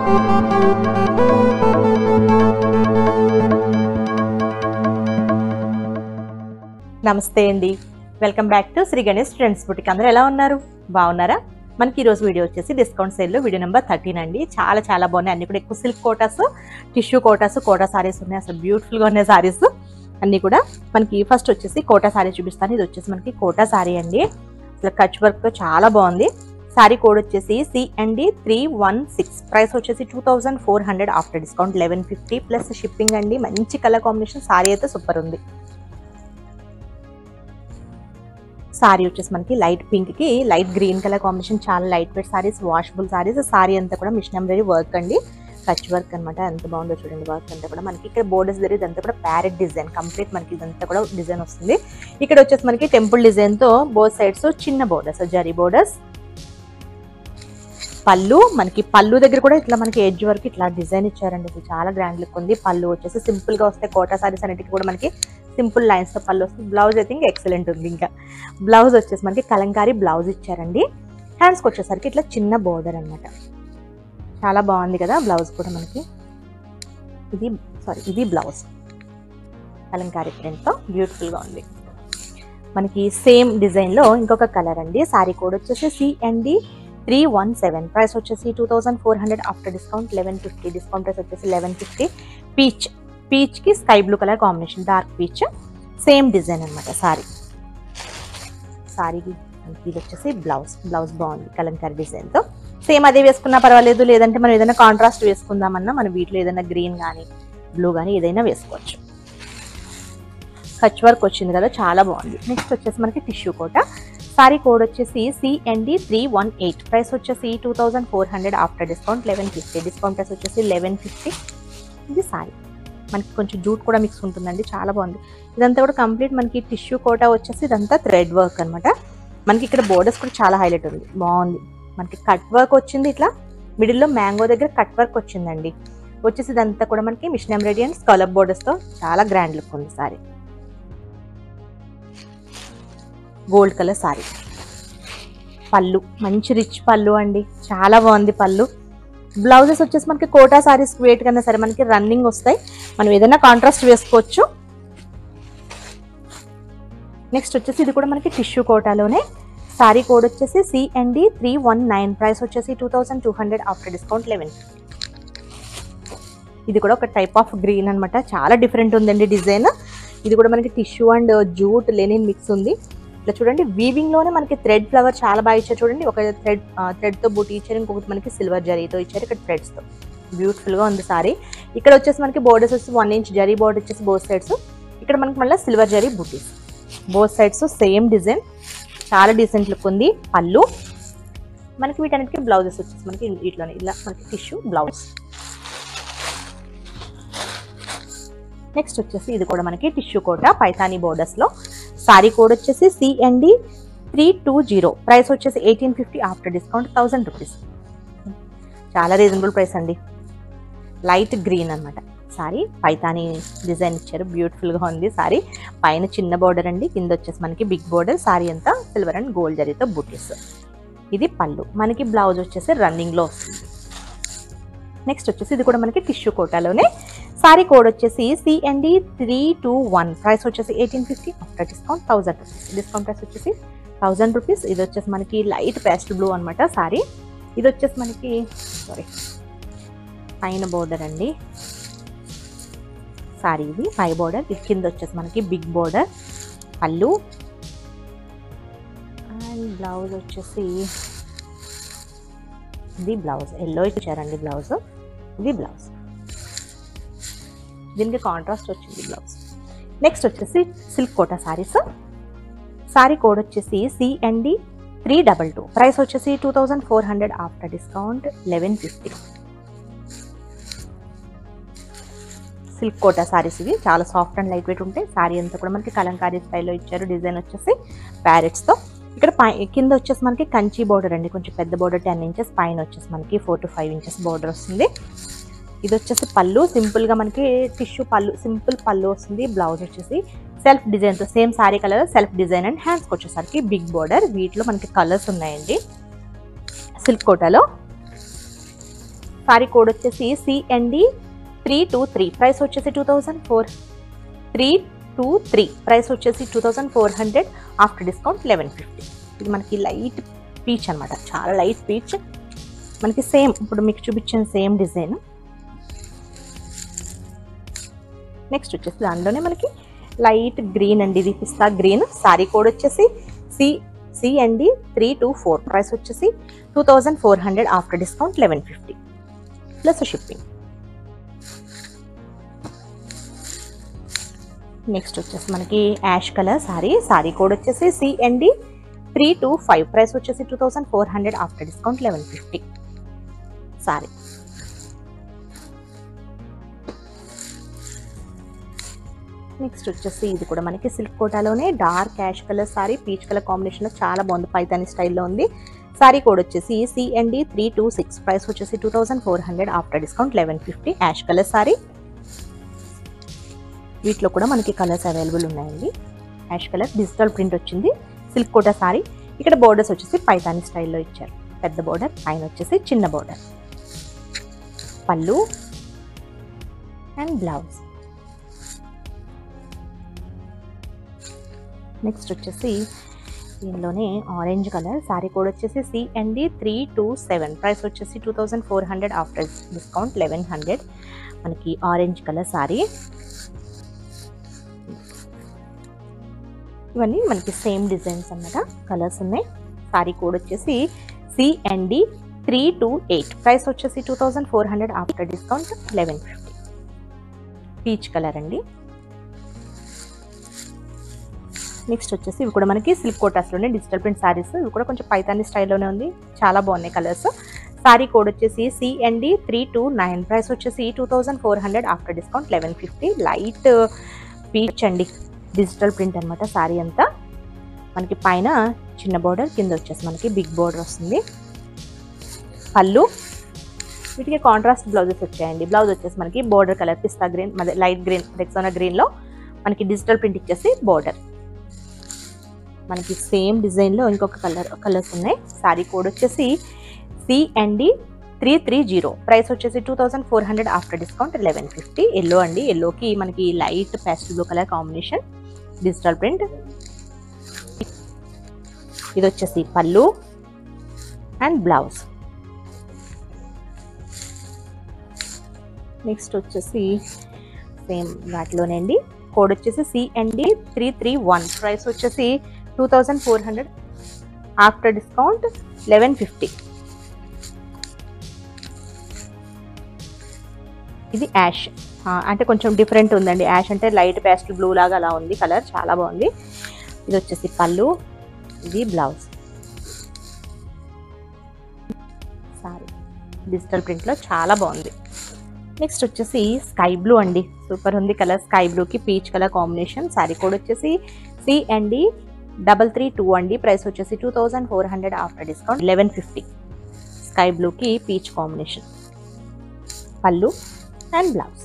నమస్తే అండి welcome back to Shri Ganesh Trends Boutique అందరూ ఎలా ఉన్నారు బాగున్నారా మనకి ఈ రోజు వీడియో వచ్చేసి డిస్కౌంట్ సేల్లో వీడియో నెంబర్ థర్టీన్ అండి చాలా చాలా బాగున్నాయి అన్ని కూడా ఎక్కువ సిల్క్ కోటాస్ టిష్యూ కోటాస్ కోటా సారీస్ ఉన్నాయి అసలు బ్యూటిఫుల్గా ఉన్నాయి సారీస్ అన్ని కూడా మనకి ఫస్ట్ వచ్చేసి కోటా సారీ చూపిస్తాను ఇది వచ్చేసి మనకి కోటా సారీ అండి అసలు కచ్ వర్క్తో చాలా బాగుంది సారీ కోడ్ వచ్చేసి CMD three one six price వచ్చేసి two thousand four hundred after discount eleven fifty plus shipping అండి మంచి కలర్ కాంబినేషన్ సారీ అయితే సూపర్ ఉంది సారీ వచ్చేసి మనకి లైట్ పింక్ కి లైట్ గ్రీన్ కలర్ కాంబినేషన్ చాలా light lightweight saris washable saris sari అంతా కూడా మిషన్ ఎంబ్రాయిడరీ వర్క్ అండి కచ్ వర్క్ అనమాట ఎంత బాగుందో చూడండి వర్క్ అంతా కూడా మనకి ఇక్కడ బోర్డర్స్ దగ్గర ఇదంతా కూడా ప్యారెట్ డిజైన్ కంప్లీట్ మనకి ఇదంతా కూడా డిజైన్ వస్తుంది ఇక్కడ వచ్చేసి మనకి టెంపుల్ డిజైన్ తో బోత్ సైడ్స్ చిన్న బోర్డర్స్ జరీ బోర్డర్స్ పళ్ళు మనకి పళ్ళు దగ్గర కూడా ఇట్లా మనకి ఎడ్జ్ వరకు ఇట్లా డిజైన్ ఇచ్చారండి ఇది చాలా గ్రాండ్ లుక్ ఉంది పళ్ళు వచ్చేసి సింపుల్ గా వస్తాయి కోటా సారీస్ అన్నిటికీ కూడా మనకి సింపుల్ లైన్స్ తో పళ్ళు వస్తుంది బ్లౌజ్ అయితే ఇంకా ఎక్సలెంట్ ఉంది ఇంకా బ్లౌజ్ వచ్చేసి మనకి కలంకారీ బ్లౌజ్ ఇచ్చారండి హ్యాండ్స్కి వచ్చేసరికి ఇట్లా చిన్న బోర్డర్ అన్నమాట చాలా బాగుంది కదా బ్లౌజ్ కూడా మనకి ఇది సారీ ఇది బ్లౌజ్ కలంకారీ ప్రింట్తో బ్యూటిఫుల్గా ఉంది మనకి సేమ్ డిజైన్లో ఇంకొక కలర్ అండి సారీ కోడ్ వచ్చేసి CMD three one seven price వచ్చేసి two thousand four hundred after discount eleven fifty discount price వచ్చేసి లెవెన్ ఫిఫ్టీ పీచ్ పీచ్కి sky blue colour combination dark peach same design అనమాట సారీ సారీకి ఇది వచ్చేసి బ్లౌజ్ బ్లౌజ్ బాగుంది కలంకారీ డిజైన్తో సేమ్ అదే వేసుకున్నా పర్వాలేదు లేదంటే మనం ఏదైనా కాంట్రాస్ట్ వేసుకుందామన్నా మనం వీటిలో ఏదైనా గ్రీన్ కానీ బ్లూ కానీ ఏదైనా వేసుకోవచ్చు కచ్ వర్క్ వచ్చింది కదా చాలా బాగుంది నెక్స్ట్ వచ్చేసి మనకి టిష్యూ కోట సారీ కోడ్ వచ్చేసి CND three one eight price వచ్చేసి two thousand four hundred after discount eleven fifty discount price వచ్చేసి లెవెన్ ఫిఫ్టీ ఇది సారీ మనకి కొంచెం జూట్ కూడా మిక్స్ ఉంటుందండి చాలా బాగుంది ఇదంతా కూడా కంప్లీట్ మనకి టిష్యూ కోటా వచ్చేసి ఇదంతా థ్రెడ్ వర్క్ అనమాట మనకి ఇక్కడ బోర్డర్స్ కూడా చాలా హైలైట్ ఉంది బాగుంది మనకి కట్ వర్క్ వచ్చింది ఇట్లా మిడిల్లో మ్యాంగో దగ్గర కట్ వర్క్ వచ్చిందండి వచ్చేసి ఇదంతా కూడా మనకి మిషన్ ఎంబ్రాయిడరీ అండ్ స్కాలప్ బోర్డర్స్తో చాలా గ్రాండ్ లుక్ ఉంది సారీ గోల్డ్ కలర్ సారీ పళ్ళు మంచి రిచ్ పళ్ళు అండి చాలా బాగుంది పళ్ళు బ్లౌజెస్ వచ్చేసి మనకి కోటా సారీస్ వెయిట్ కన్నా సరే మనకి రన్నింగ్ వస్తాయి మనం ఏదైనా కాంట్రాస్ట్ వేసుకోవచ్చు నెక్స్ట్ వచ్చేసి ఇది కూడా మనకి టిష్యూ కోటాలోనే సారీ కోడ్ వచ్చేసి CMD three one nine price వచ్చేసి two thousand two hundred after discount eleven ఇది కూడా ఒక టైప్ ఆఫ్ గ్రీన్ అనమాట చాలా డిఫరెంట్ ఉందండి డిజైన్ ఇది కూడా మనకి tissue and jute linen mix ఉంది ఇట్లా చూడండి వీవింగ్ లోనే మనకి థ్రెడ్ ఫ్లవర్ చాలా బాగా ఇచ్చారు చూడండి ఒక థ్రెడ్ థ్రెడ్ తో బూటీ ఇచ్చారు ఇంకొకటి మనకి సిల్వర్ జరీతో ఇచ్చారు ఇక్కడ థ్రెడ్స్ తో బ్యూటిఫుల్ గా ఉంది సారీ ఇక్కడ వచ్చేసి మనకి బోర్డర్స్ వచ్చి వన్ ఇంచ్ జరీ బోర్డర్ వచ్చేసి బోత్ సైడ్స్ ఇక్కడ మనకి మళ్ళీ silver zari butis both sides same design చాలా డీసెంట్ లుక్ ఉంది పళ్ళు మనకి వీటన్నిటికీ బ్లౌజెస్ వచ్చేసి మనకి ఇట్లా ఇలా మనకి టిష్యూ బ్లౌజ్ నెక్స్ట్ వచ్చేసి ఇది కూడా మనకి టిష్యూ కోట పైతానీ బోర్డర్స్ లో సారీ కోడ్ వచ్చేసి CMD three two zero price వచ్చేసి eighteen fifty after discount thousand rupees చాలా రీజనబుల్ ప్రైస్ అండి లైట్ గ్రీన్ అనమాట సారీ పైతానీ డిజైన్ ఇచ్చారు బ్యూటిఫుల్గా ఉంది సారీ పైన చిన్న బోర్డర్ అండి కింద వచ్చేసి మనకి బిగ్ బోర్డర్ సారీ అంతా సిల్వర్ అండ్ గోల్డ్ జరీతో బుటీస్ ఇది పళ్ళు మనకి బ్లౌజ్ వచ్చేసి రన్నింగ్లో వస్తుంది నెక్స్ట్ వచ్చేసి ఇది కూడా మనకి టిష్యూ కోటాలోనే సారీ కోడ్ వచ్చేసి CMD three two one price వచ్చేసి eighteen fifty after discount thousand rupees discount price వచ్చేసి థౌసండ్ రూపీస్ ఇది వచ్చేసి మనకి లైట్ పేస్ట్ బ్లూ అనమాట సారీ ఇది వచ్చేసి మనకి సారీ పైన బోర్డర్ అండి సారీ ఇది పై బోర్డర్ ఇది కింద వచ్చేసి మనకి బిగ్ బోర్డర్ పళ్ళు అండ్ బ్లౌజ్ వచ్చేసి ఇది బ్లౌజ్ ఎల్లో ఇచ్చారండి బ్లౌజ్ ఇది బ్లౌజ్ దీనికి కాంట్రాస్ట్ వచ్చింది బ్లౌజ్ నెక్స్ట్ వచ్చేసి సిల్క్ కోటా సారీస్ సారీ కోడ్ వచ్చేసి CMD three double two price వచ్చేసి two thousand four hundred after discount eleven fifty silk Kota saris ఇవి చాలా సాఫ్ట్ అండ్ లైట్ వెయిట్ ఉంటాయి సారీ అంతా కూడా మనకి కలంకారీ స్టైల్లో ఇచ్చారు డిజైన్ వచ్చేసి ప్యారెట్స్తో ఇక్కడ పై కింద వచ్చేసి మనకి కంచి బోర్డర్ అండి కొంచెం పెద్ద బోర్డర్ టెన్ ఇంచెస్ పైన వచ్చేసి మనకి four to five inches border వస్తుంది ఇది వచ్చేసి పళ్ళు సింపుల్ గా మనకి టిష్యూ పళ్ళు సింపుల్ పళ్ళు వస్తుంది బ్లౌజ్ వచ్చేసి సెల్ఫ్ డిజైన్ తో same sari colour self design and హ్యాండ్స్కి వచ్చేసరికి బిగ్ బోర్డర్ వీటిలో మనకి కలర్స్ ఉన్నాయండి సిల్క్ కోటాలో సారీ కోడ్ వచ్చేసి CND three two three price వచ్చేసి two thousand four three two three price వచ్చేసి two thousand four hundred after discount eleven fifty ఇది మనకి లైట్ పీచ్ అనమాట చాలా లైట్ పీచ్ మనకి సేమ్ ఇప్పుడు మీకు చూపించిన సేమ్ డిజైన్ నెక్స్ట్ వచ్చేసి దానిలోనే మనకి లైట్ గ్రీన్ అండి ఇది పిస్తా గ్రీన్ సారీ కోడ్ వచ్చేసి C C M D three two four price వచ్చేసి two thousand four hundred after discount eleven fifty plus shipping next వచ్చేసి మనకి ash colour sari sari code వచ్చేసి CMD three two five price వచ్చేసి two thousand four hundred after discount eleven fifty sari next వచ్చేసి ఇది కూడా మనకి silk కోటాలోనే dark ash colour sari peach colour combination చాలా బాగుంది పైతాని స్టైల్లో ఉంది సారీ కోడ్ వచ్చేసి CMD three two six price వచ్చేసి two thousand four hundred after discount eleven fifty ash colour sari వీటిలో కూడా మనకి కలర్స్ అవైలబుల్ ఉన్నాయండి యాష్ కలర్ డిజిటల్ ప్రింట్ వచ్చింది సిల్క్ కోటా సారీ ఇక్కడ బోర్డర్స్ వచ్చేసి పైతాని స్టైల్లో ఇచ్చారు పెద్ద బోర్డర్ పైన వచ్చేసి చిన్న బోర్డర్ పళ్ళు అండ్ బ్లౌజ్ నెక్స్ట్ వచ్చేసి దీనిలోనే ఆరెంజ్ కలర్ సారీ కోడ్ వచ్చేసి CMD three two seven price వచ్చేసి two thousand four hundred after discount eleven hundred మనకి ఆరెంజ్ కలర్ సారీ ఇవన్నీ మనకి సేమ్ డిజైన్స్ అన్నమాట కలర్స్ ఉన్నాయి సారీ కోడ్ వచ్చేసి CMD three two eight price వచ్చేసి two thousand four hundred after discount eleven fifty peach colour అండి next వచ్చేసి ఇవి కూడా మనకి సిల్క్ కోటాస్లోనే డిజిటల్ ప్రింట్ శారీస్ ఇవి కూడా కొంచెం పైతాని స్టైల్లోనే ఉంది చాలా బాగున్నాయి కలర్స్ సారీ కోడ్ వచ్చేసి CMD three two nine price వచ్చేసి two thousand four hundred after discount eleven fifty light peach అండి డిజిటల్ ప్రింట్ అనమాట సారీ అంతా మనకి పైన చిన్న బోర్డర్ కింద వచ్చేసి మనకి బిగ్ బోర్డర్ వస్తుంది పళ్ళు వీటికి కాంట్రాస్ట్ బ్లౌజెస్ వచ్చాయండి బ్లౌజ్ వచ్చేసి మనకి బోర్డర్ కలర్ పిస్తా గ్రీన్ అదే లైట్ గ్రీన్ రెక్సోనా గ్రీన్లో మనకి డిజిటల్ ప్రింట్ ఇచ్చేసి బోర్డర్ మనకి సేమ్ డిజైన్లో ఇంకొక కలర్ కలర్స్ ఉన్నాయి సారీ కోడ్ వచ్చేసి CMD three three zero price వచ్చేసి two thousand four hundred after discount eleven fifty yellow అండి ఎల్లోకి మనకి light pastel blue colour combination digital print ఇది వచ్చేసి పళ్ళు అండ్ బ్లౌజ్ నెక్స్ట్ వచ్చేసి సేమ్ వాటిలోనే అండి కోడ్ వచ్చేసి CMD three three one price వచ్చేసి two thousand four hundred after discount eleven fifty ఇది యాష్ అంటే కొంచెం డిఫరెంట్ ఉందండి యాష్ అంటే లైట్ పేస్టల్ బ్లూ లాగా అలా ఉంది కలర్ చాలా బాగుంది ఇది వచ్చేసి పళ్ళు ఇది బ్లౌజ్ సారీ డిజిటల్ ప్రింట్లో చాలా బాగుంది నెక్స్ట్ వచ్చేసి స్కై బ్లూ అండి సూపర్ ఉంది కలర్ స్కై బ్లూకి peach colour combination sari code వచ్చేసి సి అండి డబల్ త్రీ టూ అండి ప్రైస్ వచ్చేసి two thousand four hundred after discount eleven fifty sky బ్లూకి పీచ్ కాంబినేషన్ పళ్ళు అండ్ బ్లౌజ్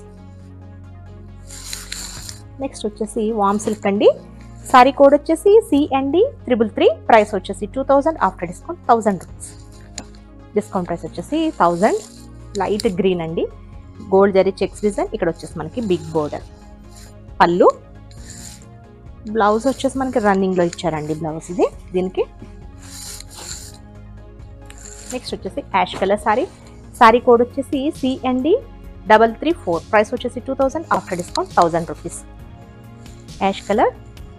నెక్స్ట్ వచ్చేసి వామ్ సిల్క్ అండి సారీ కోడ్ వచ్చేసి C and D triple three price వచ్చేసి two thousand after discount thousand rupees discount price వచ్చేసి thousand light green అండి gold zari checks design ఇక్కడ వచ్చేసి మనకి బిగ్ బోర్డర్ పళ్ళు బ్లౌజ్ వచ్చేసి మనకి రన్నింగ్లో ఇచ్చారండి బ్లౌజ్ ఇది దీనికి నెక్స్ట్ వచ్చేసి ash colour sari sari code వచ్చేసి C M D double three four price వచ్చేసి two thousand after discount thousand rupees ash colour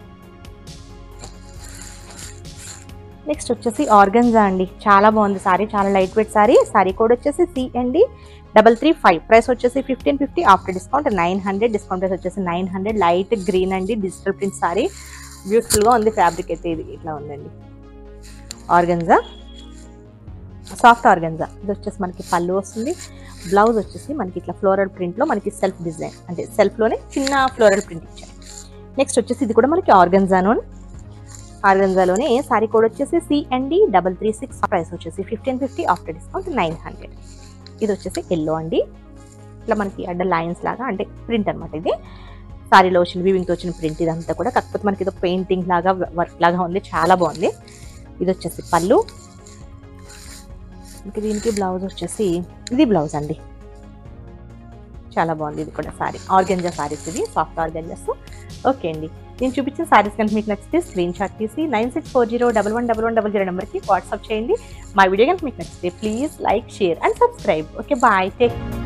next వచ్చేసి ఆర్గన్జా అండి చాలా బాగుంది సారీ చాలా light weight sari sari code వచ్చేసి C M D double three five price వచ్చేసి fifteen fifty after discount nine hundred discount price వచ్చేసి nine hundred light green అండి డిజిటల్ ప్రింట్ సారీ బ్యూటిఫుల్గా ఉంది ఫ్యాబ్రిక్ అయితే ఇది ఇట్లా ఉందండి ఆర్గన్జా సాఫ్ట్ ఆర్గన్జా ఇది వచ్చేసి మనకి పళ్ళు వస్తుంది బ్లౌజ్ వచ్చేసి మనకి ఇట్లా ఫ్లోరల్ ప్రింట్లో మనకి సెల్ఫ్ డిజైన్ అంటే సెల్ఫ్లోనే చిన్న ఫ్లోరల్ ప్రింట్ ఇచ్చారు నెక్స్ట్ వచ్చేసి ఇది కూడా మనకి ఆర్గన్జాను ఆర్గన్జాలోనే సారీ కోడ్ వచ్చేసి C M D double three six price వచ్చేసి fifteen fifty after discount nine hundred ఇది వచ్చేసి ఎల్లో అండి ఇట్లా మనకి అడ్డ లైన్స్ లాగా అంటే ప్రింట్ అనమాట ఇది సారీలో వచ్చిన వివింగ్తో వచ్చిన ప్రింట్ ఇదంతా కూడా కాకపోతే మనకి ఇది పెయింటింగ్ లాగా వర్క్ లాగా ఉంది చాలా బాగుంది ఇది వచ్చేసి పళ్ళు ఇంక దీనికి బ్లౌజ్ వచ్చేసి ఇది బ్లౌజ్ అండి చాలా బాగుంది ఇది కూడా సారీ ఆర్గెంజా సారీస్ ఇది సాఫ్ట్ ఆర్గెంజాస్ ఓకే అండి నేను చూపించిన సారీస్ కనుక మీకు నచ్చితే స్క్రీన్ షాట్ తీసి nine six four zero double one double one double zero నెంబర్కి వాట్సాప్ చేయండి మా వీడియో కనుక మీకు నచ్చితే please like share and subscribe okay bye take